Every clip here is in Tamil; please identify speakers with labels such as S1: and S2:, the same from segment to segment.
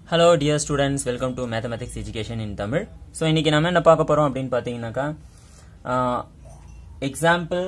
S1: hello dear students welcome to mathematics education in Tamil so இன்னைக்கு நம்ம என்ன பார்க்க போறோம் அப்படின்னு பார்த்தீங்கன்னாக்கா example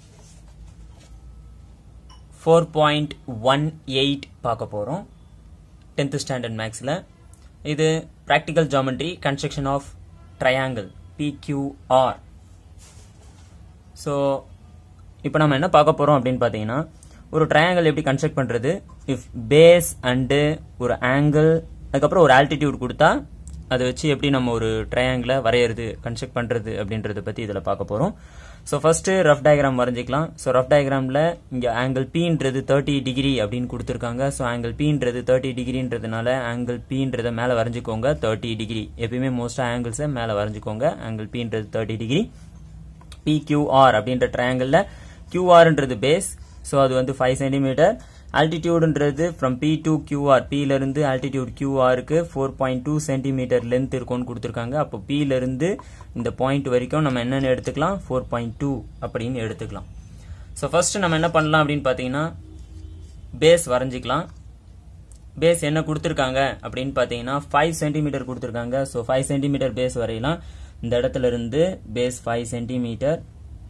S1: four point one eight பார்க்க போகிறோம் டென்த் ஸ்டாண்டர்ட் மேக்ஸில் இது practical geometry construction of triangle PQR so இப்போ நம்ம என்ன பார்க்க போகிறோம் அப்படின்னு பார்த்தீங்கன்னா ஒரு ட்ரையாங்கிள் எப்படி கன்ஸ்ட்ரக்ட் பண்ணுறது இஃப் பேஸ் அண்டு ஒரு ஆங்கிள் அதுக்கப்புறம் ஒரு ஆல்டிடியூட் கொடுத்தா அதை வச்சு எப்படி நம்ம ஒரு ட்ரையாங்கிளை வரையிறது கன்ஸ்ட்ரக்ட் பண்ணுறது அப்படின்றத பற்றி இதில் பார்க்க போகிறோம் ஸோ ஃபர்ஸ்ட்டு ரஃப் டயக்ராம் வரைஞ்சிக்கலாம் ஸோ ரஃப் டயக்ராமில் இங்கே ஆங்கிள் பீன்றது தேர்ட்டி டிகிரி அப்படின்னு கொடுத்துருக்காங்க ஸோ ஆங்கிள் பீன்றது தேர்ட்டி டிகிரின்றதுனால ஆங்கிள் பீன்றதை மேலே வரைஞ்சிக்கோங்க தேர்ட்டி டிகிரி எப்பயுமே மோஸ்ட்டாக ஆங்கிள்ஸை மேலே வரைஞ்சிக்கோங்க ஆங்கிள் பீன்றது தேர்ட்டி டிகிரி பிக்யூஆர் அப்படின்ற ட்ரையாங்கிளில் கியூஆர்ன்றது பேஸ் ஸோ அது வந்து ஃபைவ் சென்டிமீட்டர் ஆல்டிடியூடுன்றது ஃப்ரம் பி டு கியூஆர் பியிலிருந்து ஆல்டிடியூட் கியூஆருக்கு four point two centimetre length இருக்கும்னு கொடுத்துருக்காங்க அப்போ பியிலிருந்து இந்த பாயிண்ட் வரைக்கும் நம்ம என்னென்னு எடுத்துக்கலாம் ஃபோர் பாயிண்ட் டூ அப்படின்னு எடுத்துக்கலாம் ஸோ ஃபர்ஸ்ட் நம்ம என்ன பண்ணலாம் அப்படின்னு பார்த்தீங்கன்னா பேஸ் வரைஞ்சிக்கலாம் பேஸ் என்ன கொடுத்துருக்காங்க அப்படின்னு பார்த்தீங்கன்னா ஃபைவ் சென்டிமீட்டர் கொடுத்துருக்காங்க ஸோ ஃபைவ் சென்டிமீட்டர் பேஸ் வரையலாம் இந்த இடத்துல இருந்து base five centimetre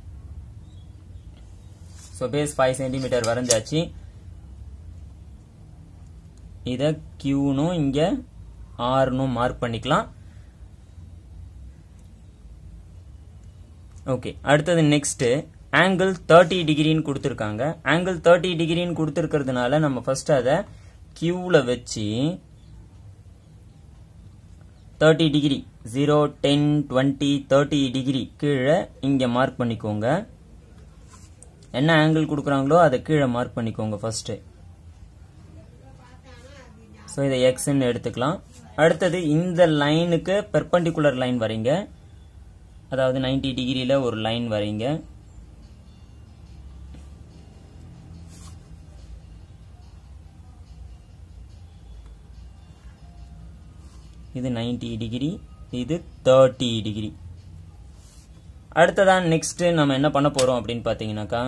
S1: so base five centimetre வரைஞ்சாச்சு இதை கியூனும் இங்கே ஆர்னும் மார்க் பண்ணிக்கலாம் ஓகே அடுத்தது நெக்ஸ்ட் ஆங்கிள் தேர்ட்டி டிகிரின்னு கொடுத்துருக்காங்க ஆங்கிள் தேர்ட்டி டிகிரின்னு கொடுத்துருக்கிறதுனால நம்ம ஃபர்ஸ்ட் அதை கியூவில் வச்சு thirty degree zero ten twenty thirty degree கீழே இங்கே மார்க் பண்ணிக்கோங்க என்ன ஆங்கிள் கொடுக்குறாங்களோ அதை கீழே மார்க் பண்ணிக்கோங்க ஃபர்ஸ்ட் ஸோ இதை எக்ஸ்ன்னு எடுத்துக்கலாம் அடுத்தது இந்த லைனுக்கு பெர்பண்டிகுலர் லைன் வரைங்க அதாவது நைன்டி டிகிரியில் ஒரு லைன் வரைங்க இது நைன்டி டிகிரி இது தேர்ட்டி டிகிரி அடுத்ததான் நெக்ஸ்ட் நம்ம என்ன பண்ண போறோம் அப்படின்னு பாத்தீங்கன்னாக்கா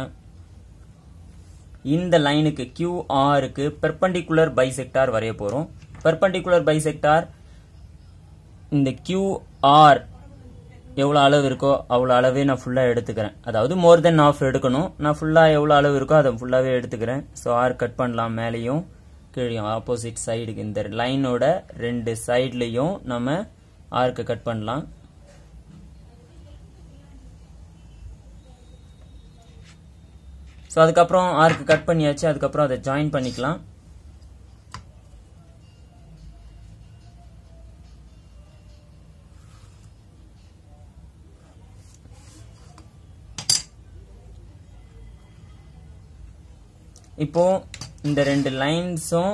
S1: இந்த லைனுக்கு கியூஆருக்கு பெர்பண்டிகுலர் பைசெக்டார் வரைய போறோம் பெர்பண்டிகுலர் பைசெக்டார் இந்த கியூஆர் எவ்வளோ அளவு இருக்கோ அவ்வளோ அளவே நான் ஃபுல்லாக எடுத்துக்கிறேன் அதாவது மோர் தென் ஆஃப் எடுக்கணும் நான் ஃபுல்லாக எவ்வளோ அளவு இருக்கோ அதை ஃபுல்லாகவே எடுத்துக்கிறேன் ஸோ ஆர் கட் பண்ணலாம் மேலேயும் கீழே ஆப்போசிட் சைடுக்கு இந்த லைனோட ரெண்டு சைட்லையும் நம்ம ஆர்க்கு கட் பண்ணலாம் ஸோ அதுக்கப்புறம் ஆர்க்கு கட் பண்ணியாச்சு அதுக்கப்புறம் அதை ஜாயின் பண்ணிக்கலாம் இப்போ இந்த ரெண்டு லைன்ஸும்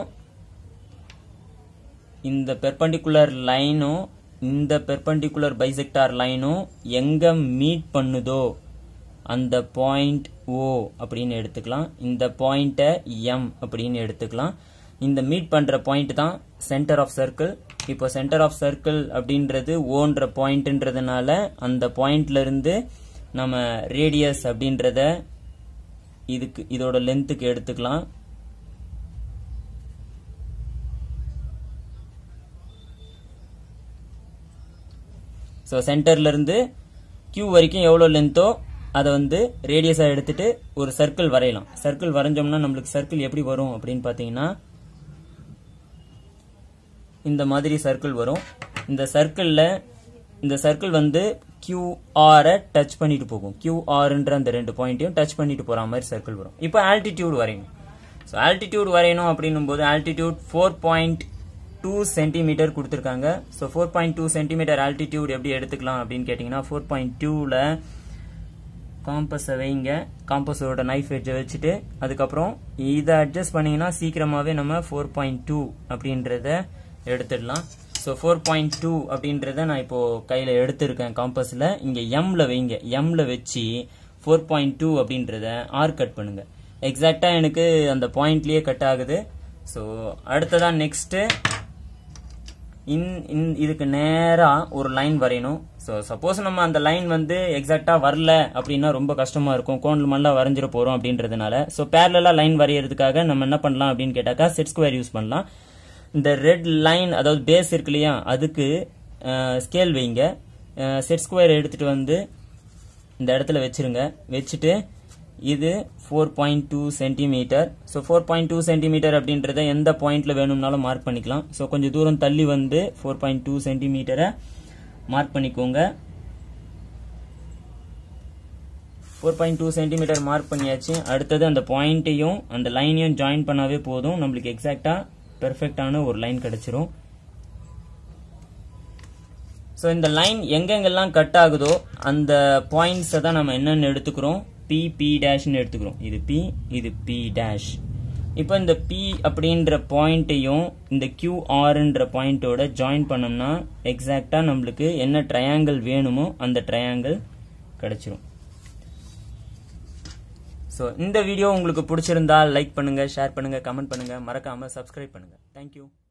S1: இந்த பெர்பண்டிகுலர் லைனும் இந்த பெர்பண்டிகுலர் பைசெக்டார் லைனும் எங்க மீட் பண்ணுதோ அந்த பாயிண்ட் ஓ அப்படின்னு எடுத்துக்கலாம் இந்த பாயிண்ட்டை எம் அப்படின்னு எடுத்துக்கலாம் இந்த மீட் பண்ற பாயிண்ட் தான் சென்டர் ஆஃப் சர்க்கிள் இப்போ சென்டர் ஆஃப் சர்க்கிள் அப்படின்றது ஓன்ற பாயிண்ட்ன்றதுனால அந்த பாயிண்ட்ல இருந்து நம்ம ரேடியஸ் அப்படின்றத இதுக்கு இதோட லென்த்துக்கு எடுத்துக்கலாம் ஸோ சென்டர்ல இருந்து கியூ வரைக்கும் எவ்வளோ லென்த்தோ அதை வந்து ரேடியஸாக எடுத்துட்டு ஒரு சர்க்கிள் வரையலாம் சர்க்கிள் வரைஞ்சோம்னா நம்மளுக்கு சர்க்கிள் எப்படி வரும் அப்படின்னு பார்த்தீங்கன்னா இந்த மாதிரி சர்க்கிள் வரும் இந்த சர்க்கிளில் இந்த சர்க்கிள் வந்து கியூஆரை டச் பண்ணிட்டு போகும் கியூஆர்ன்ற அந்த ரெண்டு பாயிண்ட்டையும் டச் பண்ணிட்டு போகிற மாதிரி சர்க்கிள் வரும் இப்போ ஆல்டிடியூட் வரையணும் ஸோ ஆல்டிடியூட் வரையணும் அப்படின்னும் போது altitude four point two centimetre கொடுத்துருக்காங்க so four point two centimetre altitude எப்படி எடுத்துக்கலாம் அப்படின்னு கேட்டிங்கன்னா ஃபோர் பாயிண்ட் டூவில் காம்பஸை வைங்க காம்பஸோட நைஃப் எட்ஜை வச்சுட்டு அதுக்கப்புறம் இதை அட்ஜஸ்ட் பண்ணிங்கன்னா சீக்கிரமாகவே நம்ம ஃபோர் பாயிண்ட் டூ அப்படின்றத எடுத்துடலாம் ஸோ ஃபோர் பாயிண்ட் டூ அப்படின்றத நான் இப்போது கையில் எடுத்திருக்கேன் காம்பஸில் இங்கே எம்ல வைங்க எம்ல வச்சு ஃபோர் பாயிண்ட் டூ அப்படின்றத ஆர் கட் பண்ணுங்க எக்ஸாக்டாக எனக்கு அந்த பாயிண்ட்லேயே கட் ஆகுது ஸோ அடுத்ததான் நெக்ஸ்ட்டு இன் இன் இதுக்கு நேராக ஒரு லைன் வரையணும் ஸோ சப்போஸ் நம்ம அந்த லைன் வந்து எக்ஸாக்டாக வரல அப்படின்னா ரொம்ப கஷ்டமாக இருக்கும் கோண்டில் மல்லாம் வரைஞ்சிட போகிறோம் அப்படின்றதுனால ஸோ பேரலாக லைன் வரைகிறதுக்காக நம்ம என்ன பண்ணலாம் அப்படின்னு கேட்டாக்கா செட் ஸ்கொயர் யூஸ் பண்ணலாம் இந்த ரெட் லைன் அதாவது பேஸ் இருக்கு இல்லையா அதுக்கு ஸ்கேல் வைங்க செட் ஸ்கொயர் எடுத்துட்டு வந்து இந்த இடத்துல வச்சிருங்க வச்சுட்டு இது four point two centimetre so four point two centimetre அப்படின்றத எந்த பாயிண்ட்ல வேணும்னாலும் மார்க் பண்ணிக்கலாம் ஸோ கொஞ்சம் தூரம் தள்ளி வந்து ஃபோர் பாயிண்ட் டூ சென்டிமீட்டரை மார்க் பண்ணிக்கோங்க four point two centimetre mark பண்ணியாச்சு அடுத்தது அந்த பாயிண்ட்டையும் அந்த லைனையும் ஜாயின் பண்ணாவே போதும் நம்மளுக்கு எக்ஸாக்டா பெர்ஃபெக்டான ஒரு லைன் கிடைச்சிரும் ஸோ இந்த லைன் எங்கெங்கெல்லாம் கட் ஆகுதோ அந்த பாயிண்ட்ஸை தான் நம்ம என்னென்னு எடுத்துக்கிறோம் பி பி டேஷ்னு எடுத்துக்கிறோம் இது பி இது பி டேஷ் இப்போ இந்த பி அப்படின்ற பாயிண்ட்டையும் இந்த கியூ ஆர்ன்ற பாயிண்டோட ஜாயின் பண்ணோம்னா எக்ஸாக்டா நம்மளுக்கு என்ன ட்ரையாங்கிள் வேணுமோ அந்த ட்ரையாங்கிள் கிடைச்சிரும் ஸோ இந்த வீடியோ உங்களுக்கு பிடிச்சிருந்தா லைக் பண்ணுங்க ஷேர் பண்ணுங்க கமெண்ட் பண்ணுங்க மறக்காம சப்ஸ்கிரைப் பண்ணுங்க தேங்க்யூ